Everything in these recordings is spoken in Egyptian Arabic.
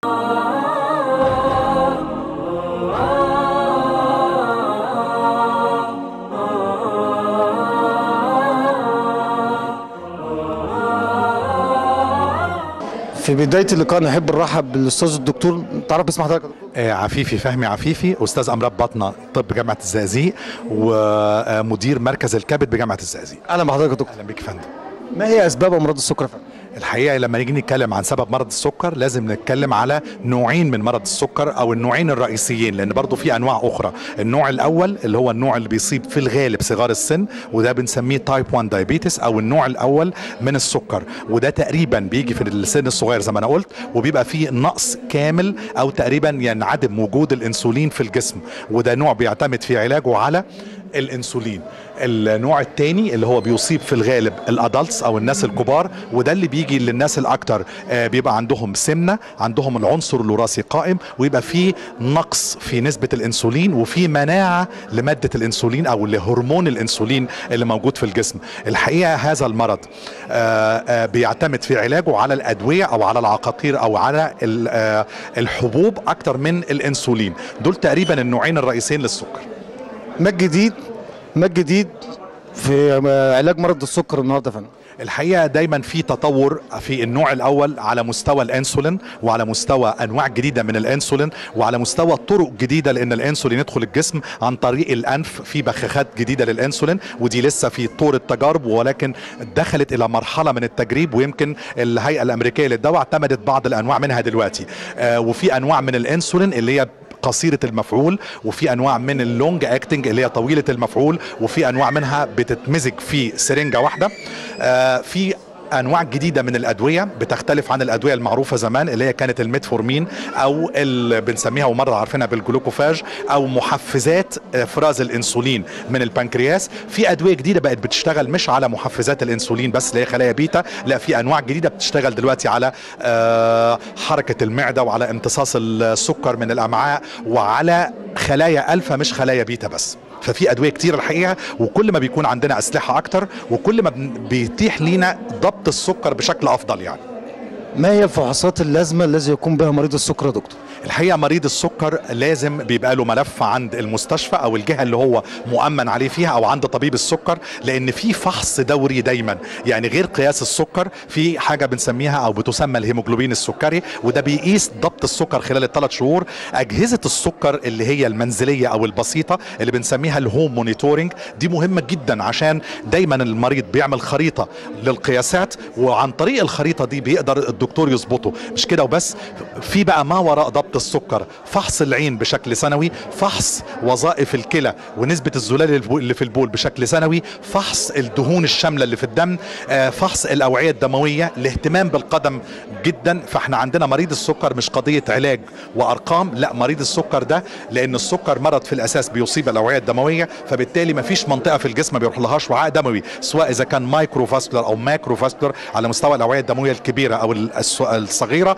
في بدايه اللقاء نحب نرحب بالاستاذ الدكتور تعرف اسم حضرتك يا دكتور؟ آه، عفيفي فهمي عفيفي استاذ امراض باطنه طب جامعه الزقازيق ومدير مركز الكبد بجامعه الزقازيق اهلا بحضرتك يا دكتور اهلا بك يا فندم ما هي اسباب امراض السكر يا فندم؟ الحقيقه لما نيجي نتكلم عن سبب مرض السكر لازم نتكلم على نوعين من مرض السكر او النوعين الرئيسيين لان برضو في انواع اخرى النوع الاول اللي هو النوع اللي بيصيب في الغالب صغار السن وده بنسميه تايب 1 دايابيتس او النوع الاول من السكر وده تقريبا بيجي في السن الصغير زي ما انا قلت وبيبقى فيه نقص كامل او تقريبا ينعدم وجود الانسولين في الجسم وده نوع بيعتمد في علاجه على الانسولين النوع الثاني اللي هو بيصيب في الغالب الادلتس او الناس الكبار وده اللي بيجي للناس الاكتر آه، بيبقى عندهم سمنه عندهم العنصر الوراثي قائم ويبقى في نقص في نسبه الانسولين وفي مناعه لماده الانسولين او لهرمون الانسولين اللي موجود في الجسم الحقيقه هذا المرض آه، آه، بيعتمد في علاجه على الادويه او على العقاقير او على ال- آه، الحبوب اكتر من الانسولين دول تقريبا النوعين الرئيسيين للسكر ما الجديد ما الجديد في علاج مرض السكر النهارده يا فندم؟ الحقيقه دايما في تطور في النوع الاول على مستوى الانسولين وعلى مستوى انواع جديده من الانسولين وعلى مستوى طرق جديده لان الانسولين يدخل الجسم عن طريق الانف في بخاخات جديده للانسولين ودي لسه في طور التجارب ولكن دخلت الى مرحله من التجريب ويمكن الهيئه الامريكيه للدواء اعتمدت بعض الانواع منها دلوقتي آه وفي انواع من الانسولين اللي هي قصيرة المفعول وفي انواع من اللونج اكتنج اللي هي طويلة المفعول وفي انواع منها بتتمزج في سرنجة واحدة آه في انواع جديده من الادويه بتختلف عن الادويه المعروفه زمان اللي هي كانت الميتفورمين او اللي بنسميها ومره عارفينها بالجلوكوفاج او محفزات افراز الانسولين من البنكرياس في ادويه جديده بقت بتشتغل مش على محفزات الانسولين بس اللي هي خلايا بيتا لا في انواع جديده بتشتغل دلوقتي على آه، حركه المعده وعلى امتصاص السكر من الامعاء وعلى خلايا الفا مش خلايا بيتا بس ففي ادويه كتير الحقيقه وكل ما بيكون عندنا اسلحه اكتر وكل ما بن- بيتيح لينا ضبط السكر بشكل افضل يعني ما هي الفحوصات اللازمه الذي يقوم بها مريض السكر يا دكتور؟ الحقيقه مريض السكر لازم بيبقى له ملف عند المستشفى او الجهه اللي هو مؤمن عليه فيها او عند طبيب السكر لان في فحص دوري دايما يعني غير قياس السكر في حاجه بنسميها او بتسمى الهيموجلوبين السكري وده بيقيس ضبط السكر خلال الثلاث شهور اجهزه السكر اللي هي المنزليه او البسيطه اللي بنسميها الهوم مونيتورنج دي مهمه جدا عشان دايما المريض بيعمل خريطه للقياسات وعن طريق الخريطه دي بيقدر الدكتور يظبطه مش كده وبس في بقى ما وراء ضبط السكر فحص العين بشكل سنوي فحص وظائف الكلى ونسبه الزلال اللي في البول بشكل سنوي فحص الدهون الشامله اللي في الدم آه، فحص الاوعيه الدمويه الاهتمام بالقدم جدا فاحنا عندنا مريض السكر مش قضيه علاج وارقام لا مريض السكر ده لان السكر مرض في الاساس بيصيب الاوعيه الدمويه فبالتالي ما فيش منطقه في الجسم ما بيروح لهاش وعاء دموي سواء اذا كان مايكرو فاسكولار او ماكرو فاسكولار على مستوى الاوعيه الدمويه الكبيره او الس- الصغيره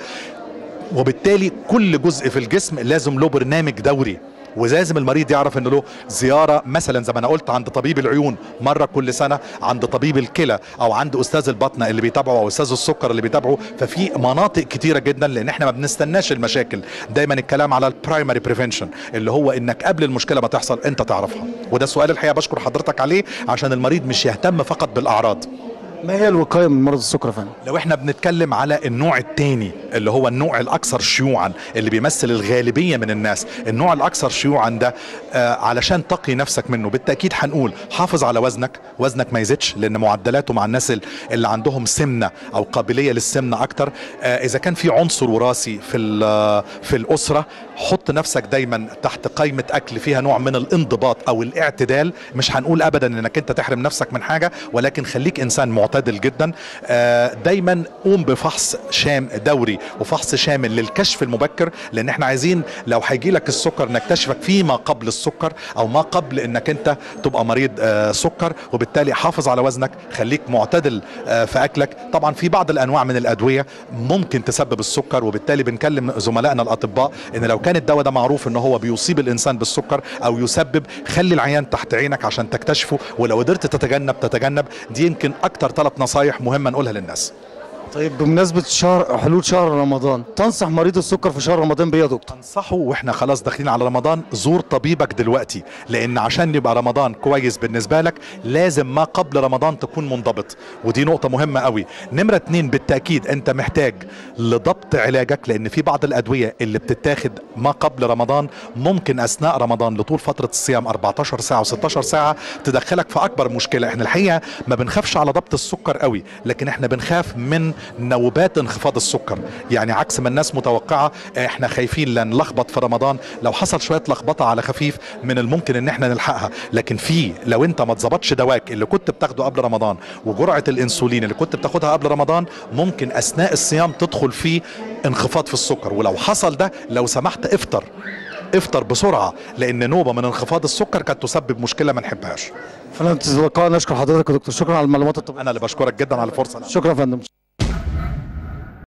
وبالتالي كل جزء في الجسم لازم له برنامج دوري ولازم المريض يعرف ان له زياره مثلا زي ما انا قلت عند طبيب العيون مره كل سنه عند طبيب الكلى او عند استاذ البطنه اللي بيتابعه او استاذ السكر اللي بيتابعه ففي مناطق كتيره جدا لان احنا ما بنستناش المشاكل دايما الكلام على البرايمري بريفنشن اللي هو انك قبل المشكله ما تحصل انت تعرفها وده سؤال الحقيقه بشكر حضرتك عليه عشان المريض مش يهتم فقط بالاعراض ما هي الوقايه من مرض السكر يا فندم؟ لو احنا بنتكلم على النوع الثاني اللي هو النوع الاكثر شيوعا اللي بيمثل الغالبيه من الناس النوع الاكثر شيوعا ده آه علشان تقي نفسك منه بالتاكيد هنقول حافظ على وزنك وزنك ما يزيدش لان معدلاته مع الناس ال- اللي عندهم سمنه او قابليه للسمنه اكتر آه اذا كان في عنصر وراثي في ال- في الاسره حط نفسك دايما تحت قائمه اكل فيها نوع من الانضباط او الاعتدال مش هنقول ابدا انك انت تحرم نفسك من حاجه ولكن خليك انسان معتدل جدا آه، دايما قوم بفحص شام دوري وفحص شامل للكشف المبكر لان احنا عايزين لو هيجي لك السكر نكتشفك فيما قبل السكر او ما قبل انك انت تبقى مريض آه، سكر وبالتالي حافظ على وزنك خليك معتدل آه، في اكلك طبعا في بعض الانواع من الادويه ممكن تسبب السكر وبالتالي بنكلم زملائنا الاطباء ان لو كان الدواء ده معروف ان هو بيصيب الانسان بالسكر او يسبب خلي العيان تحت عينك عشان تكتشفه ولو قدرت تتجنب تتجنب دي يمكن اكتر ثلاث نصايح مهمه نقولها للناس طيب بمناسبه شهر حلول شهر رمضان تنصح مريض السكر في شهر رمضان بايه يا دكتور انصحه واحنا خلاص داخلين على رمضان زور طبيبك دلوقتي لان عشان يبقى رمضان كويس بالنسبه لك لازم ما قبل رمضان تكون منضبط ودي نقطه مهمه قوي نمره اتنين بالتاكيد انت محتاج لضبط علاجك لان في بعض الادويه اللي بتتاخد ما قبل رمضان ممكن اثناء رمضان لطول فتره الصيام 14 ساعه و16 ساعه تدخلك في اكبر مشكله احنا الحقيقه ما بنخافش على ضبط السكر قوي لكن احنا بنخاف من نوبات انخفاض السكر يعني عكس ما الناس متوقعه احنا خايفين لا نلخبط في رمضان لو حصل شويه لخبطه على خفيف من الممكن ان احنا نلحقها لكن في لو انت ما تظبطش دواك اللي كنت بتاخده قبل رمضان وجرعه الانسولين اللي كنت بتاخدها قبل رمضان ممكن اثناء الصيام تدخل في انخفاض في السكر ولو حصل ده لو سمحت افطر افطر بسرعه لان نوبه من انخفاض السكر قد تسبب مشكله ما نحبهاش فانا لقاء نشكر حضرتك يا دكتور شكرا على المعلومات الطبيه انا اللي بشكرك جدا على الفرصه شكرا يا فندم